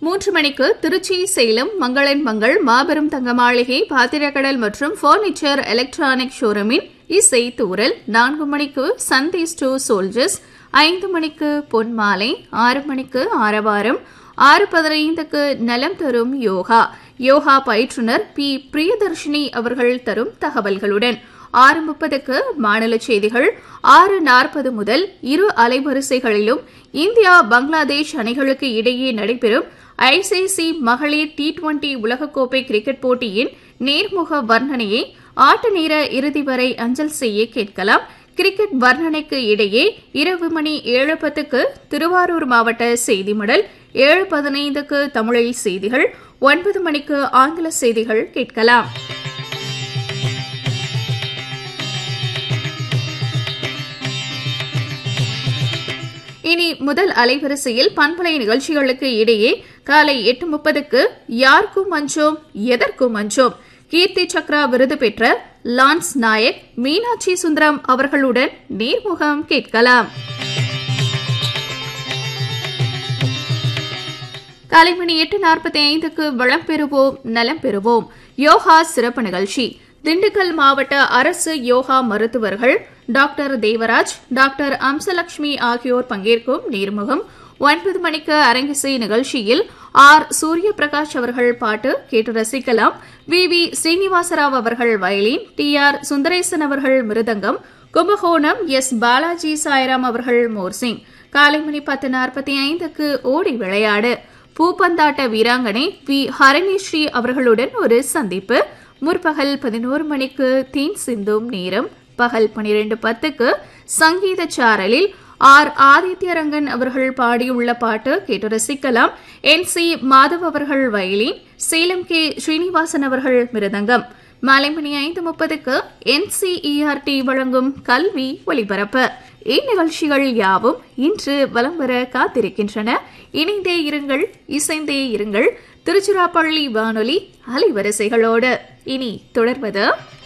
மூன்று மணிக்கு திருச்சி சேலம் மங்களன் மங்கள் மாபெரும் தங்க மாளிகை பாத்திரக்கடல் மற்றும் பர்னிச்சர் எலக்ட்ரானிக் ஷோரூமின் இசை தூரல் நான்கு மணிக்கு சந்தை ஸ்டோ சோல்ஜர்ஸ் ஐந்து மணிக்கு பொன்மாலை ஆறு மணிக்கு ஆரவாரம் ஆறு பதினைந்துக்கு நலம் தரும் யோகா யோகா பயிற்றுனர் பி பிரியதர்ஷினி அவர்கள் தரும் தகவல்களுடன் ஆறு முப்பதுக்கு மாநில செய்திகள் ஆறு நாற்பது முதல் இரு அலைவரிசைகளிலும் இந்தியா பங்களாதேஷ் அணிகளுக்கு இடையே நடைபெறும் ஐசிசி மகளிர் டி டுவெண்டி உலகக்கோப்பை கிரிக்கெட் போட்டியின் நேர்முக வர்ணனையை ஆட்ட நேர இறுதி வரை அஞ்சல் செய்ய கேட்கலாம் கிரிக்கெட் வர்ணனைக்கு இடையே இரவு மணி ஏழு பத்துக்கு திருவாரூர் மாவட்ட செய்தி மடல் ஏழு பதினைந்துக்கு தமிழில் செய்திகள் ஒன்பது மணிக்கு ஆங்கில செய்திகள் கேட்கலாம் இனி முதல் அலைவரிசையில் பண்பலை நிகழ்ச்சிகளுக்கு இடையே காலை எட்டு முப்பதுக்கு யாருக்கும் மஞ்சோம் எதற்கும் மஞ்சோம் கீர்த்தி சக்ரா விருது பெற்ற லான்ஸ் நாயக் மீனாட்சி சுந்தரம் அவர்களுடன் நேர்முகம் கேட்கலாம் காலை மணி எட்டு நாற்பத்தி ஐந்துக்கு வளம் பெறுவோம் நலம் பெறுவோம் யோகா சிறப்பு நிகழ்ச்சி திண்டுக்கல் மாவட்ட அரசு யோகா மருத்துவர்கள் டாக்டர் தேவராஜ் டாக்டர் அம்சலட்சுமி ஆகியோர் பங்கேற்கும் நேர்முகம் ஒன்பது மணிக்கு அரங்கிசை நிகழ்ச்சியில் ஆர் சூரிய பிரகாஷ் அவர்கள் பாட்டு கேட்டு ரசிக்கலாம் வி வி ஸ்ரீனிவாசராவ் அவர்கள் வயலின் டி ஆர் சுந்தரேசன் அவர்கள் மிருதங்கம் கும்பகோணம் எஸ் பாலாஜி சாய்ராம் அவர்கள் மோர்சிங் காலை மணி பத்து நாற்பத்தி ஐந்துக்கு ஓடி விளையாடு பூப்பந்தாட்ட வீராங்கனை வி ஹரணிஸ்ரீ அவர்களுடன் ஒரு சந்திப்பு முற்பகல் பதினோரு மணிக்கு தீன் சிந்தும் நேரம் பகல் பனிரெண்டு பத்துக்கு சங்கீத சாரலில் ஆர் ஆதித்யரங்கன் அவர்கள் பாடியுள்ள பாட்டு கேட்டு ரசிக்கலாம் என் சி மாதவ் அவர்கள் வயலின் சேலம் கே ஸ்ரீனிவாசன் அவர்கள் மிருதங்கம் மாலை மணி ஐந்து முப்பதுக்கு என்சிஇஆர்டி வழங்கும் கல்வி ஒலிபரப்பு இந்நிகழ்ச்சிகள் யாவும் இன்று வலம் வர காத்திருக்கின்றன இணைந்தே இருங்கள் இசைந்தே இருங்கள் திருச்சிராப்பள்ளி வானொலி அலைவரிசைகளோடு இனி தொடர்வது